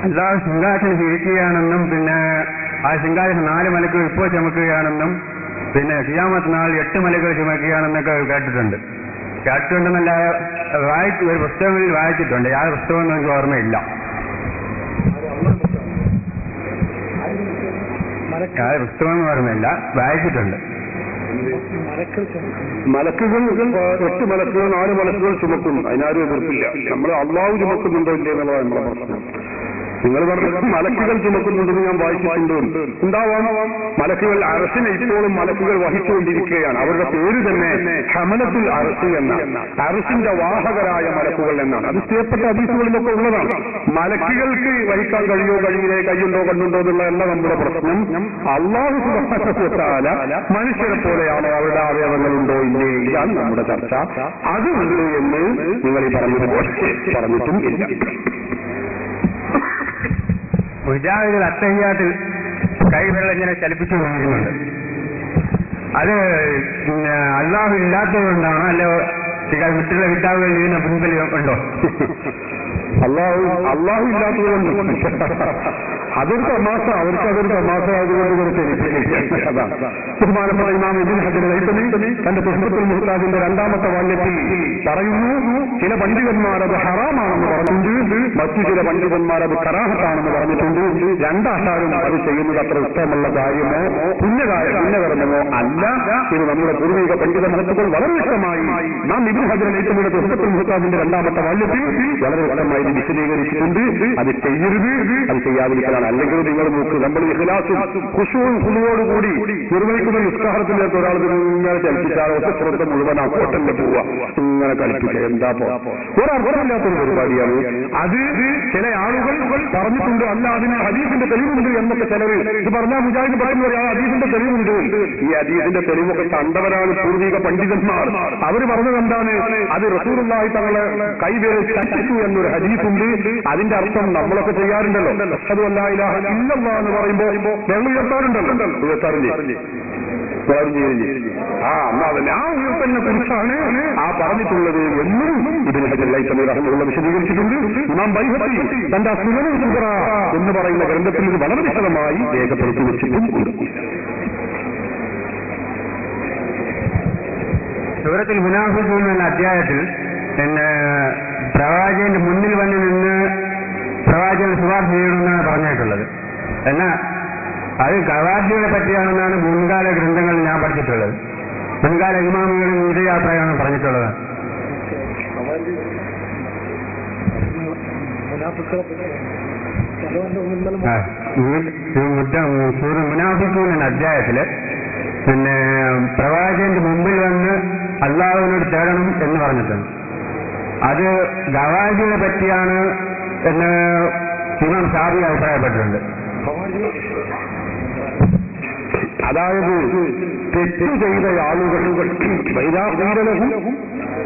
അള്ളാഹു സിംഹാസനം ഇരിക്കുകയാണെന്നും പിന്നെ ആ സിംഹാസനം നാല് മലക്കുകൾ ഇപ്പോൾ ചുമക്കുകയാണെന്നും പിന്നെ കിയാമത്ത് നാൾ എട്ട് മലക്കുകൾ ചുമക്കുകയാണെന്നൊക്കെ കേട്ടിട്ടുണ്ട് കേട്ടിട്ടുണ്ടെന്നല്ല വായിച്ചു ഒരു പുസ്തകങ്ങളിൽ വായിച്ചിട്ടുണ്ട് ആ പുസ്തകമൊന്നും എനിക്ക് ഓർമ്മയില്ല ആ പുസ്തകം ഓർമ്മയില്ല വായിച്ചിട്ടുണ്ട് മലക്കുകൾ എട്ട് മലക്കുകൾ നാല് മലക്കുകൾ ചുമക്കും അതിനാരും എതിർപ്പില്ല നമ്മൾ അള്ളാഹു ചുമക്കുന്നുണ്ടോ ഇല്ലേ എന്നുള്ളതാണ് നമ്മളെ പ്രശ്നം നിങ്ങൾ പറഞ്ഞത് മലക്കുകൾ ചുമക്കുന്നുണ്ടെന്ന് ഞാൻ വായിച്ചിട്ടുണ്ട് ഉണ്ടാവാം മലക്കുകൾ അറസിനെ ഇപ്പോഴും മലക്കുകൾ വഹിച്ചുകൊണ്ടിരിക്കുകയാണ് അവരുടെ പേര് തന്നെ ഹമലത്തുൽ അറസി എന്ന അറസിന്റെ വാഹകരായ മലക്കുകൾ എന്നാണ് അത് സ്ഥിരപ്പെട്ട അതീസുകളിലൊക്കെ ഉള്ളതാണ് മലക്കുകൾക്ക് വഹിക്കാൻ കഴിയോ കഴിയില്ലേ കൈയുണ്ടോ കണ്ണുണ്ടോ എന്നുള്ളതല്ല നമ്മുടെ പ്രശ്നം അള്ളാഹു സുബാല മനുഷ്യരെ പോലെയാണോ അവരുടെ അവയവങ്ങളുണ്ടോ ഇല്ലേ ഇതാണ് നമ്മുടെ ചർച്ച അതുണ്ട് എന്ന് നിങ്ങൾ ഈ പറഞ്ഞതുപോലെ പറഞ്ഞിട്ടും ഇല്ല മുജാഹിദുൽ അത്തഹിയാത്തിൽ കൈവിരൽ ഇങ്ങനെ ചലിപ്പിച്ചു കൊണ്ടിരുന്നുണ്ട് അത് പിന്നെ അള്ളാഹു ഇല്ലാത്തതുകൊണ്ടാണോ അല്ല മറ്റുള്ള കിതാബുകൾ ഇതിന് മുൻപിൽ ഉണ്ടോ അള്ളാഹു അള്ളാഹു ഇല്ലാത്തതുകൊണ്ട് അതൊരു തമാശ അവർക്ക് അതൊരു തമാശ ആയതുകൊണ്ട് കുറച്ച് അതാ ബഹുമാനപ്പെട്ട ഇമാം ഇബിൻ ഹജർ ലൈത്തമി തന്റെ പുസ്തകത്തിൽ മുഹ്താദിന്റെ രണ്ടാമത്തെ വാല്യത്തിൽ പറയുന്നു ചില പണ്ഡിതന്മാർ അത് ഹറാമാണെന്ന് പറഞ്ഞിട്ടുണ്ട് മറ്റു ചില പണ്ഡിതന്മാർ അത് കറാഹത്താണെന്ന് പറഞ്ഞിട്ടുണ്ട് രണ്ടാശാരും അത് ചെയ്യുന്നത് അത്ര ഇഷ്ടമുള്ള കാര്യമോ പുണ്യകാര്യ പുണ്യകർമ്മമോ അല്ല ഇത് നമ്മുടെ പൂർവിക പണ്ഡിത മഹത്തുക്കൾ വളരെ വ്യക്തമായി നാം ഇബിൻ ഹജർ ലൈത്തമിയുടെ പുസ്തകത്തിൽ മുഹ്താദിന്റെ രണ്ടാമത്തെ വാല്യത്തിൽ വളരെ വ്യക്തമായി ഇത് വിശദീകരിച്ചിട്ടുണ്ട് അത് ചെയ്യരുത് അത് ചെയ്യാതിരിക്കലാണ് അല്ലെങ്കിൽ നിങ്ങൾ നോക്ക് നമ്മൾ ഇഖ്ലാസും ഖുശൂവും കുളിയോടുകൂടി നിർവഹിക്കുന്ന നിസ്കാരത്തിലേക്ക് ഒരാൾ ഇങ്ങനെ ചലിപ്പിച്ചാൽ ഒറ്റ ശ്രദ്ധ മുഴുവൻ ആ ഹോട്ടലിൽ പോവുക ഇങ്ങനെ കളിപ്പിക്കുക എന്താ പോ ഒരർത്ഥമില്ലാത്തൊരു പരിപാടിയാണ് അത് ചില ആളുകൾ പറഞ്ഞിട്ടുണ്ട് അല്ല അതിന് ഹദീസിന്റെ തെളിവുണ്ട് എന്നൊക്കെ ചിലർ ഇത് പറഞ്ഞാൽ മുജാഹിദ് പറയുന്ന ആ ഹദീസിന്റെ തെളിവുണ്ട് ഈ ഹദീസിന്റെ തെളിവൊക്കെ കണ്ടവരാണ് പൂർവിക പണ്ഡിതന്മാർ അവർ പറഞ്ഞത് എന്താണ് അത് റസൂറുള്ളായി തങ്ങളെ കൈവേറി തട്ടിച്ചു എന്നൊരു ഹദീസുണ്ട് അതിന്റെ അർത്ഥം നമ്മളൊക്കെ ചെയ്യാറുണ്ടല്ലോ അതുമല്ല ഇലാഹ ഇല്ലല്ലാ എന്ന് പറയുമ്പോ വെള്ളം ഉയർത്താറുണ്ടല്ലോ ഉയർത്താറില്ലേ ആ എന്നാ അതന്നെ ആ ഉയർത്തലിനെ കുറിച്ചാണ് ആ പറഞ്ഞിട്ടുള്ളത് എന്നും ഇതിന് ഹജല്ലായിത്തമിഴ് വിശദീകരിച്ചിട്ടുണ്ട് ഇമാം ബൈഹത്തി തന്റെ സുനന സുന്ദറ എന്ന് പറയുന്ന ഗ്രന്ഥത്തിൽ ഇത് വളരെ വിശദമായി രേഖപ്പെടുത്തി വെച്ചിട്ടും ഉണ്ട് സൂറത്തിൽ മുനാഫിഖൂൻ എന്ന അധ്യായത്തിൽ പിന്നെ പ്രവാചകന്റെ മുന്നിൽ വന്ന് നിന്ന് പ്രവാചകൻ ശുപാർശ ചെയ്യണമെന്നാണ് പറഞ്ഞിട്ടുള്ളത് എന്നാൽ അത് പ്രവാചകനെ പറ്റിയാണെന്നാണ് മുൻകാല ഗ്രന്ഥങ്ങളിൽ ഞാൻ പഠിച്ചിട്ടുള്ളത് മുൻകാല ഇമാമുകളും ഇതേ അഭിപ്രായമാണ് പറഞ്ഞിട്ടുള്ളത് ആ, ഈ ഈ മുറ്റ- സൂറ മുനാഫിഖൂൻ എന്ന അധ്യായത്തില് പിന്നെ പ്രവാചകന്റെ മുമ്പിൽ വന്ന് അള്ളാഹുവിനോട് തേടണം എന്ന് പറഞ്ഞിട്ടുണ്ട് അത് ഗവാജിനെ പറ്റിയാണ് എന്ന് ഇമാം ഷാബി അഭിപ്രായപ്പെട്ടിട്ടുണ്ട് അതായത് തെറ്റ് ചെയ്ത ആളുകൾ വൈരാഹീരലഹും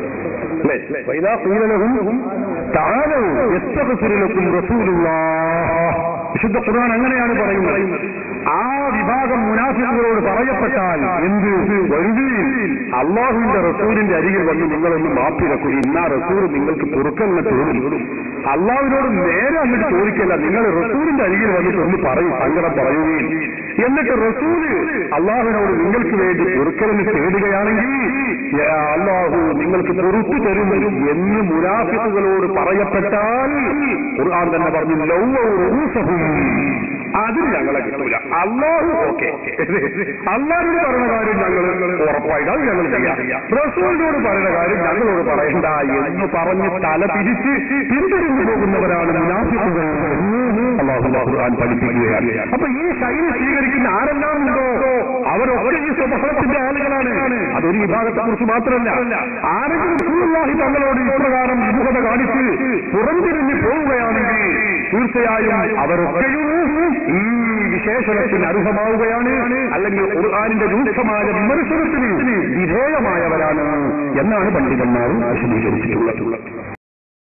വൈരാഹീരലഹും താഴെ എത്തകസുരലക്കും റസൂലുള്ള വിശുദ്ധ ഖുർആൻ അങ്ങനെയാണ് പറയുന്നത് ആ വിഭാഗം മുനാഫിക്കുകളോട് പറയപ്പെട്ടാൽ എന്ത് വരുതിയിൽ അള്ളാഹുവിന്റെ റസൂലിന്റെ അരികിൽ വന്ന് നിങ്ങളൊന്ന് മാപ്പിരക്കുക ഇന്നാ റസൂൽ നിങ്ങൾക്ക് പൊറുക്കെന്ന് തോന്നും അള്ളാഹുവിനോട് നേരെ അങ്ങോട്ട് ചോദിക്കല്ല നിങ്ങൾ റസൂലിന്റെ അരികിൽ വന്നിട്ട് ഒന്ന് പറയും സങ്കടം പറയുകയും എന്നിട്ട് റസൂല് അള്ളാഹുവിനോട് നിങ്ങൾക്ക് വേണ്ടി പൊറുക്കലിന് തേടുകയാണെങ്കിൽ യാ അള്ളാഹു നിങ്ങൾക്ക് പൊറുത്തു തരും എന്ന് മുനാഫിക്കുകളോട് പറയപ്പെട്ടാൽ ഖുർആൻ തന്നെ പറഞ്ഞു ലൗഹും അതിൽ ഞങ്ങളെ കിട്ടൂല അള്ളാഹു ഓക്കെ അള്ളാഹിനോട് പറയുന്ന കാര്യം ഞങ്ങൾ ഉറപ്പായിട്ട് അത് ഞങ്ങൾ ചെയ്യാം റസൂലിനോട് പറയുന്ന കാര്യം ഞങ്ങളോട് പറയണ്ട എന്ന് പറഞ്ഞ് തല തിരിച്ച് പിന്തിരിഞ്ഞു പോകുന്നവരാണ് മുനാഫിക്കുകൾ അള്ളാഹു ഖുർആൻ പഠിപ്പിക്കുകയാണ് അപ്പൊ ഈ ശൈലി സ്വീകരിക്കുന്ന ആരെല്ലാം ഉണ്ടോ അവരൊക്കെ ഈ സ്വഭാവത്തിന്റെ ആളുകളാണ് അതൊരു വിഭാഗത്തെ കുറിച്ച് മാത്രമല്ല ആരെങ്കിലും റസൂലുള്ളാഹി തങ്ങളോട് ഇപ്രകാരം വിമുഖത കാണിച്ച് പുറംതിരിഞ്ഞ് പോവുകയാണെങ്കിൽ തീർച്ചയായും അവരൊക്കെയും ഈ വിശേഷണത്തിന് അർഹമാവുകയാണ് അല്ലെങ്കിൽ ഖുർആാനിന്റെ രൂക്ഷമായ വിമർശനത്തിന് വിധേയമായവരാണ് എന്നാണ് പണ്ഡിതന്മാർ വിശദീകരിച്ചിട്ടുള്ളത്